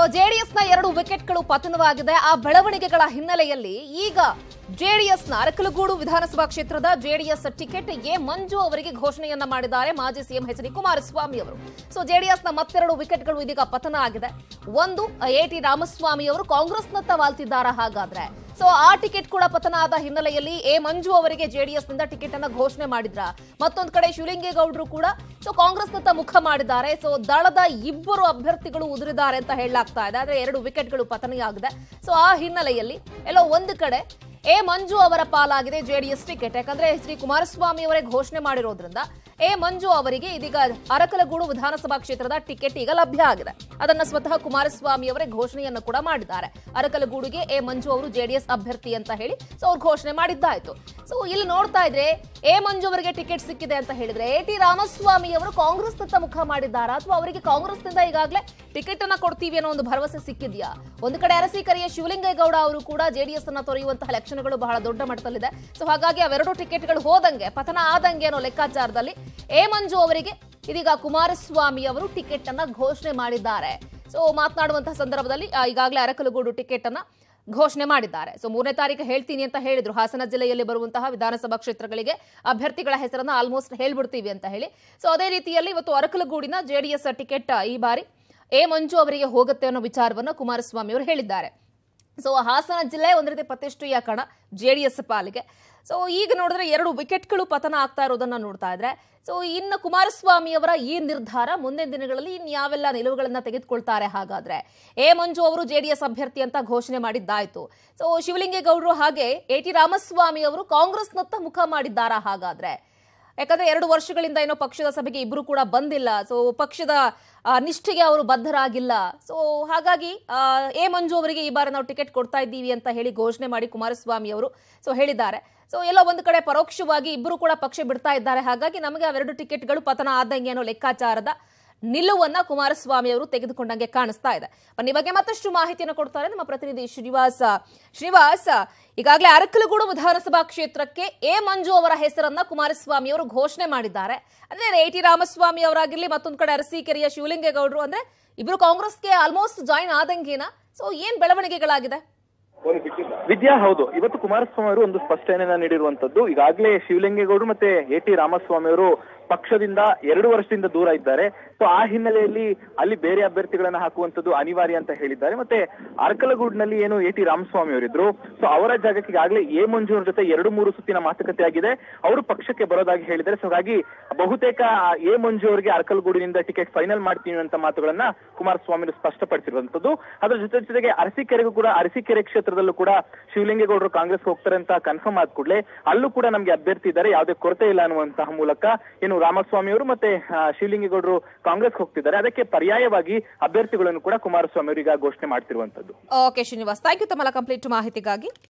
ಜೆಡಿಎಸ್ನ ಎರಡು ವಿಕೆಟ್ಗಳು ಪತನವಾಗಿದೆ ಆ ಬೆಳವಣಿಗೆಗಳ ಹಿನ್ನೆಲೆಯಲ್ಲಿ ಈಗ ಜೆಡಿಎಸ್ನ ಅರಕಲಗೂಡು ವಿಧಾನಸಭಾ ಕ್ಷೇತ್ರದ ಜೆಡಿಎಸ್ ಟಿಕೆಟ್ ಎ ಮಂಜು ಅವರಿಗೆ ಘೋಷಣೆಯನ್ನ ಮಾಡಿದ್ದಾರೆ ಮಾಜಿ ಸಿಎಂ ಎಚ್ ಡಿ ಕುಮಾರಸ್ವಾಮಿ ಅವರು ಸೊ ಜೆಡಿಎಸ್ನ ಮತ್ತೆರಡು ವಿಕೆಟ್ಗಳು ಇದೀಗ ಪತನ ಆಗಿದೆ ಒಂದು ಎ ಟಿ ರಾಮಸ್ವಾಮಿ ಅವರು ಕಾಂಗ್ರೆಸ್ನತ್ತ ವಾಲ್ತಿದ್ದಾರಾ ಹಾಗಾದ್ರೆ ಸೊ ಆ ಟಿಕೆಟ್ ಕೂಡ ಪತನ ಆದ ಹಿನ್ನೆಲೆಯಲ್ಲಿ ಎ ಮಂಜು ಅವರಿಗೆ ಜೆಡಿಎಸ್ ನಿಂದ ಟಿಕೆಟ್ ಅನ್ನ ಘೋಷಣೆ ಮಾಡಿದ್ರ ಮತ್ತೊಂದು ಕಡೆ ಶಿವಲಿಂಗೇಗೌಡರು ಕೂಡ ಸೊ ಕಾಂಗ್ರೆಸ್ನತ್ತ ಮುಖ ಮಾಡಿದ್ದಾರೆ ಸೊ ದಳದ ಇಬ್ಬರು ಅಭ್ಯರ್ಥಿಗಳು ಉದುರಿದ್ದಾರೆ ಅಂತ ಹೇಳಲಾಗ್ತಾ ಇದೆ ಆದ್ರೆ ಎರಡು ವಿಕೆಟ್ಗಳು ಪತನೆಯಾಗಿದೆ ಸೊ ಆ ಹಿನ್ನೆಲೆಯಲ್ಲಿ ಎಲ್ಲೋ ಒಂದು ಕಡೆ ಎ ಮಂಜು ಅವರ ಪಾಲಾಗಿದೆ ಜೆಡಿಎಸ್ ಟಿಕೆಟ್ ಯಾಕಂದ್ರೆ ಎಚ್ ಡಿ ಕುಮಾರಸ್ವಾಮಿ ಅವರೇ ಘೋಷಣೆ ಮಾಡಿರೋದ್ರಿಂದ ಎ ಮಂಜು ಅವರಿಗೆ ಇದೀಗ ಅರಕಲಗೂಡು ವಿಧಾನಸಭಾ ಕ್ಷೇತ್ರದ ಟಿಕೆಟ್ ಈಗ ಲಭ್ಯ ಆಗಿದೆ ಅದನ್ನ ಸ್ವತಃ ಕುಮಾರಸ್ವಾಮಿ ಅವರೇ ಘೋಷಣೆಯನ್ನು ಕೂಡ ಮಾಡಿದ್ದಾರೆ ಅರಕಲಗೂಡಿಗೆ ಎ ಮಂಜು ಅವರು ಜೆಡಿಎಸ್ ಅಭ್ಯರ್ಥಿ ಅಂತ ಹೇಳಿ ಸೊ ಅವ್ರು ಘೋಷಣೆ ಮಾಡಿದ್ದಾಯ್ತು ಸೊ ಇಲ್ಲಿ ನೋಡ್ತಾ ಇದ್ರೆ ಎ ಮಂಜು ಅವರಿಗೆ ಟಿಕೆಟ್ ಸಿಕ್ಕಿದೆ ಅಂತ ಹೇಳಿದ್ರೆ ಎ ಟಿ ರಾಮಸ್ವಾಮಿ ಅವರು ಕಾಂಗ್ರೆಸ್ನತ್ತ ಮುಖ ಮಾಡಿದ್ದಾರಾ ಅಥವಾ ಅವರಿಗೆ ಕಾಂಗ್ರೆಸ್ನಿಂದ ಈಗಾಗಲೇ ಟಿಕೆಟ್ ಅನ್ನ ಕೊಡ್ತೀವಿ ಅನ್ನೋ ಒಂದು ಭರವಸೆ ಸಿಕ್ಕಿದ್ಯಾ ಒಂದು ಕಡೆ ಅರಸೀಕೆರೆಯ ಶಿವಲಿಂಗೇಗೌಡ ಅವರು ಕೂಡ ಜೆಡಿಎಸ್ ಅನ್ನ ತೊರೆಯುವಂತಹ ಲಕ್ಷಣಗಳು ಬಹಳ ದೊಡ್ಡ ಮಟ್ಟದಲ್ಲಿದೆ ಸೊ ಹಾಗಾಗಿ ಅವೆರಡು ಟಿಕೆಟ್ಗಳು ಹೋದಂಗೆ ಪತನ ಆದಂಗೆ ಅನ್ನೋ ಲೆಕ್ಕಾಚಾರದಲ್ಲಿ ಎ ಮಂಜು ಅವರಿಗೆ ಇದೀಗ ಕುಮಾರಸ್ವಾಮಿ ಅವರು ಟಿಕೆಟ್ ಅನ್ನ ಘೋಷಣೆ ಮಾಡಿದ್ದಾರೆ ಸೊ ಮಾತನಾಡುವಂತಹ ಸಂದರ್ಭದಲ್ಲಿ ಆ, ಈಗಾಗಲೇ ಅರಕಲಗೂಡು ಟಿಕೆಟ್ ಅನ್ನ ಘೋಷಣೆ ಮಾಡಿದ್ದಾರೆ ಸೊ ಮೂರನೇ ತಾರೀಕು ಹೇಳ್ತೀನಿ ಅಂತ ಹೇಳಿದ್ರು ಹಾಸನ ಜಿಲ್ಲೆಯಲ್ಲಿ ಬರುವಂತಹ ವಿಧಾನಸಭಾ ಕ್ಷೇತ್ರಗಳಿಗೆ ಅಭ್ಯರ್ಥಿಗಳ ಹೆಸರನ್ನ ಆಲ್ಮೋಸ್ಟ್ ಹೇಳ್ಬಿಡ್ತೀವಿ ಅಂತ ಹೇಳಿ ಸೊ ಅದೇ ರೀತಿಯಲ್ಲಿ ಇವತ್ತು ಅರಕಲಗೂಡಿನ ಜೆಡಿಎಸ್ ಟಿಕೆಟ್ ಈ ಬಾರಿ ಎ ಮಂಜು ಅವರಿಗೆ ಹೋಗುತ್ತೆ ಅನ್ನೋ ವಿಚಾರವನ್ನು ಕುಮಾರಸ್ವಾಮಿ ಅವರು ಹೇಳಿದ್ದಾರೆ ಸೊ ಹಾಸನ ಜಿಲ್ಲೆ ಒಂದು ರೀತಿ ಪ್ರತಿಷ್ಠೆಯ ಕಣ ಜೆಡಿಎಸ್ ಪಾಲಿಗೆ ಸೊ ಈಗ ನೋಡಿದ್ರೆ ಎರಡು ವಿಕೆಟ್ಗಳು ಪತನ ಆಗ್ತಾ ಇರೋದನ್ನ ನೋಡ್ತಾ ಇದ್ರೆ ಸೊ ಇನ್ನು ಕುಮಾರಸ್ವಾಮಿ ಅವರ ಈ ನಿರ್ಧಾರ ಮುಂದಿನ ದಿನಗಳಲ್ಲಿ ಇನ್ ಯಾವೆಲ್ಲ ನಿಲುವುಗಳನ್ನ ತೆಗೆದುಕೊಳ್ತಾರೆ ಹಾಗಾದ್ರೆ ಎ ಮಂಜು ಅವರು ಜೆಡಿಎಸ್ ಅಭ್ಯರ್ಥಿ ಅಂತ ಘೋಷಣೆ ಮಾಡಿದ್ದಾಯ್ತು ಸೊ ಶಿವಲಿಂಗೇಗೌಡರು ಹಾಗೆ ಎ ಟಿ ರಾಮಸ್ವಾಮಿ ಅವರು ಕಾಂಗ್ರೆಸ್ನತ್ತ ಮುಖ ಮಾಡಿದ್ದಾರಾ ಹಾಗಾದ್ರೆ ಯಾಕಂದ್ರೆ ಎರಡು ವರ್ಷಗಳಿಂದ ಏನೋ ಪಕ್ಷದ ಸಭೆಗೆ ಇಬ್ರು ಕೂಡ ಬಂದಿಲ್ಲ ಸೊ ಪಕ್ಷದ ಆ, ನಿಷ್ಠೆಗೆ ಅವರು ಬದ್ಧರಾಗಿಲ್ಲ ಸೊ ಹಾಗಾಗಿ ಆ, ಎ ಮಂಜು ಅವರಿಗೆ ಈ ಬಾರಿ ನಾವು ಟಿಕೆಟ್ ಕೊಡ್ತಾ ಇದ್ದೀವಿ ಅಂತ ಹೇಳಿ ಘೋಷಣೆ ಮಾಡಿ ಕುಮಾರಸ್ವಾಮಿ ಅವರು ಸೊ ಹೇಳಿದ್ದಾರೆ ಸೊ ಎಲ್ಲ ಒಂದು ಕಡೆ ಪರೋಕ್ಷವಾಗಿ ಇಬ್ಬರು ಕೂಡ ಪಕ್ಷ ಬಿಡ್ತಾ ಇದ್ದಾರೆ ಹಾಗಾಗಿ ನಮಗೆ ಅವೆರಡು ಟಿಕೆಟ್ಗಳು ಪತನ ಆದಂಗೆ ಅನ್ನೋ ಲೆಕ್ಕಾಚಾರದ ನಿಲುವನ್ನ ಕುಮಾರಸ್ವಾಮಿ ಅವರು ತೆಗೆದುಕೊಂಡಂಗೆ ಕಾಣಿಸ್ತಾ ಇದೆ ಬನ್ನಿ ಈ ಬಗ್ಗೆ ಮತ್ತಷ್ಟು ಮಾಹಿತಿಯನ್ನು ಕೊಡ್ತಾರೆ ನಮ್ಮ ಪ್ರತಿನಿಧಿ ಶ್ರೀನಿವಾಸ ಶ್ರೀನಿವಾಸ್ ಈಗಾಗಲೇ ಅರಕಲಗೂಡು ವಿಧಾನಸಭಾ ಕ್ಷೇತ್ರಕ್ಕೆ ಎ ಮಂಜು ಅವರ ಹೆಸರನ್ನ ಕುಮಾರಸ್ವಾಮಿ ಅವರು ಘೋಷಣೆ ಮಾಡಿದ್ದಾರೆ ಅಂದ್ರೆ ಎ ಟಿ ರಾಮಸ್ವಾಮಿ ಅವರಾಗಿರ್ಲಿ ಮತ್ತೊಂದು ಕಡೆ ಅರಸೀಕೆರೆಯ ಶಿವಲಿಂಗೇಗೌಡರು ಅಂದ್ರೆ ಇಬ್ರು ಕಾಂಗ್ರೆಸ್ಗೆ ಆಲ್ಮೋಸ್ಟ್ ಜಾಯಿನ್ ಆದಂಗೇನಾ ಸೊ ಏನ್ ಬೆಳವಣಿಗೆಗಳಾಗಿದೆ ವಿದ್ಯಾ ಹೌದು ಇವತ್ತು ಕುಮಾರಸ್ವಾಮಿ ಅವರು ಒಂದು ಸ್ಪಷ್ಟನೆಯನ್ನ ನೀಡಿರುವಂತದ್ದು ಈಗಾಗಲೇ ಶಿವಲಿಂಗೇಗೌಡರು ಮತ್ತೆ ಎ ಟಿ ರಾಮಸ್ವಾಮಿ ಅವರು ಪಕ್ಷದಿಂದ ಎರಡು ವರ್ಷದಿಂದ ದೂರ ಇದ್ದಾರೆ ಸೊ ಆ ಹಿನ್ನೆಲೆಯಲ್ಲಿ ಅಲ್ಲಿ ಬೇರೆ ಅಭ್ಯರ್ಥಿಗಳನ್ನ ಹಾಕುವಂತದ್ದು ಅನಿವಾರ್ಯ ಅಂತ ಹೇಳಿದ್ದಾರೆ ಮತ್ತೆ ಅರ್ಕಲಗೂಡ್ನಲ್ಲಿ ಏನು ಎ ಟಿ ರಾಮಸ್ವಾಮಿ ಅವರಿದ್ರು ಸೊ ಅವರ ಜಾಗಕ್ಕೆ ಈಗಾಗಲೇ ಎ ಮಂಜು ಅವ್ರ ಜೊತೆ ಎರಡು ಮೂರು ಸುತ್ತಿನ ಮಾತುಕತೆ ಆಗಿದೆ ಅವರು ಪಕ್ಷಕ್ಕೆ ಬರೋದಾಗಿ ಹೇಳಿದ್ದಾರೆ ಸೊ ಹಾಗಾಗಿ ಬಹುತೇಕ ಎ ಮಂಜು ಅವರಿಗೆ ಅರ್ಕಲಗೂಡಿನಿಂದ ಟಿಕೆಟ್ ಫೈನಲ್ ಮಾಡ್ತೀನಿ ಅಂತ ಮಾತುಗಳನ್ನ ಕುಮಾರಸ್ವಾಮಿ ಅವರು ಸ್ಪಷ್ಟಪಡಿಸಿರುವಂತದ್ದು ಅದರ ಜೊತೆ ಜೊತೆಗೆ ಅರಸೀಕೆರೆಗೂ ಕೂಡ ಅರಸೀಕೆರೆ ಕ್ಷೇತ್ರದಲ್ಲೂ ಕೂಡ ಶಿವಲಿಂಗೇಗೌಡರು ಕಾಂಗ್ರೆಸ್ ಹೋಗ್ತಾರೆ ಅಂತ ಕನ್ಫರ್ಮ್ ಆದ ಕೂಡಲೇ ಅಲ್ಲೂ ಕೂಡ ನಮ್ಗೆ ಅಭ್ಯರ್ಥಿ ಇದ್ದಾರೆ ಯಾವುದೇ ಕೊರತೆ ಇಲ್ಲ ಅನ್ನುವಂತಹ ಮೂಲಕ ಏನು ರಾಮಸ್ವಾಮಿ ಅವರು ಮತ್ತೆ ಆ, ಶಿವಲಿಂಗೇಗೌಡರು ಕಾಂಗ್ರೆಸ್ ಹೋಗ್ತಿದ್ದಾರೆ ಅದಕ್ಕೆ ಪರ್ಯಾಯವಾಗಿ ಅಭ್ಯರ್ಥಿಗಳನ್ನು ಕೂಡ ಕುಮಾರಸ್ವಾಮಿ ಅವರು ಈಗ ಘೋಷಣೆ ಮಾಡ್ತಿರುವಂತದ್ದು ಓಕೆ ಶ್ರೀನಿವಾಸ್ ಥ್ಯಾಂಕ್ ಯು ತಮ್ಮಲ್ಲ ಕಂಪ್ಲೀಟ್ ಮಾಹಿತಿಗಾಗಿ